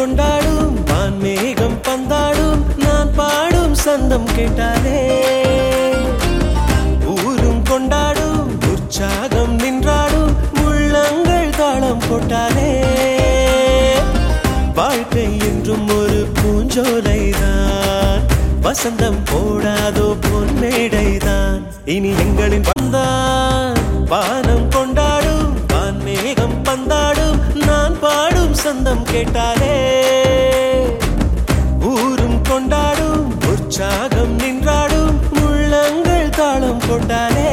கொண்டாடும் வான்மேகம் பந்தாடும் நான் பாடும் சந்தம் கேட்டாலே ஊரும் கொண்டாடும் உற்சாகம் நின்றாடும் உள்ளங்கள் தாளம் போட்டாலே வாழ்க்கை என்றும் ஒரு பூஞ்சோலைதான் வசந்தம் போடாதோ பொன்மேடைதான் இனி எங்களின் வந்தான் வானம் கொண்டாடும் வான்மேகம் பந்தாடும் நான் பாடும் சந்தம் கேட்டாலே ஊரும் கொண்டாடும் உற்சாகம் நின்றாடும் உள்ளங்கள் தாளம் கொண்டாலே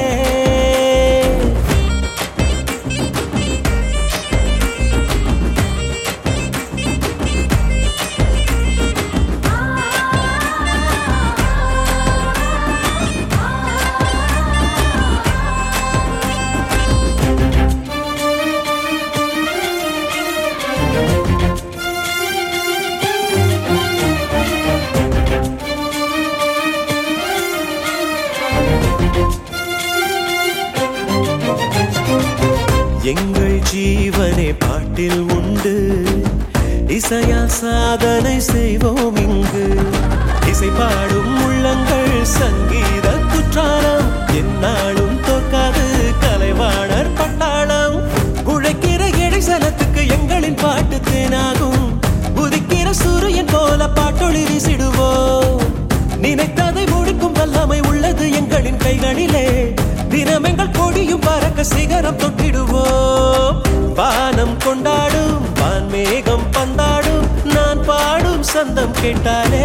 எங்கள் ஜீவனே பாட்டில் உண்டு இசையா சாதனை செய்வோம் இங்கு இசை பாடும் உள்ளங்கள் சங்கீத குற்றாலம் என்னாலும் தோற்காது கலைவாணர் பட்டாளம் உழைக்கிற இடைசலத்துக்கு எங்களின் பாட்டு தேனாகும் உதிக்கிற சூரியன் போல பாட்டொளி வீசிடுவோம் நினைத்ததை முடிக்கும் வல்லமை உள்ளது எங்களின் கைகளிலே தினம் எங்கள் கொடியும் பறக்க சிகரம் தொட்டிடுவோம் வானம் கொண்டாடும் வான்மேகம் பந்தாடும் நான் பாடும் சந்தம் கேட்டாலே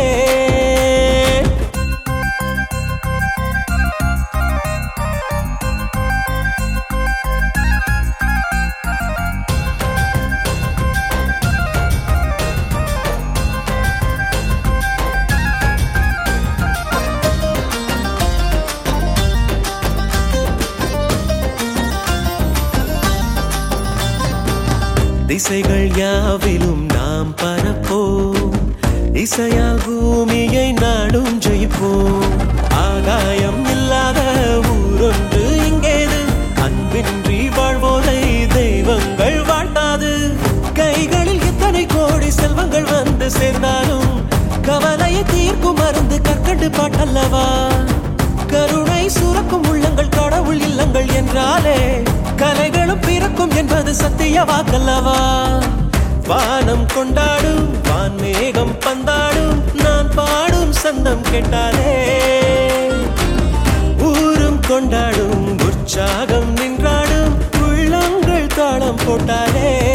திசைகள் யாவிலும் நாம் பரப்போம் இசையால் பூமியை நாடும் ஜெயிப்போம் ஆகாயம் இல்லாத ஊரொன்று இங்கேது அன்பின்றி வாழ்வோதை தெய்வங்கள் வாழ்த்தாது கைகளில் இத்தனை கோடி செல்வங்கள் வந்து சேர்ந்தாலும் கவலையை தீர்க்கும் மருந்து கற்கண்டு பாட்டல்லவா கருணை சுரக்கும் உள்ளங்கள் கடவுள் இல்லங்கள் என்றாலே கலைகளும் பிறக்கும் என்பது சத்திய வாக்கல்லவா வானம் கொண்டாடும் வான்மேகம் பந்தாடும் நான் பாடும் சந்தம் கேட்டாலே ஊரும் கொண்டாடும் உற்சாகம் நின்றாடும் உள்ளங்கள் தாளம் போட்டாலே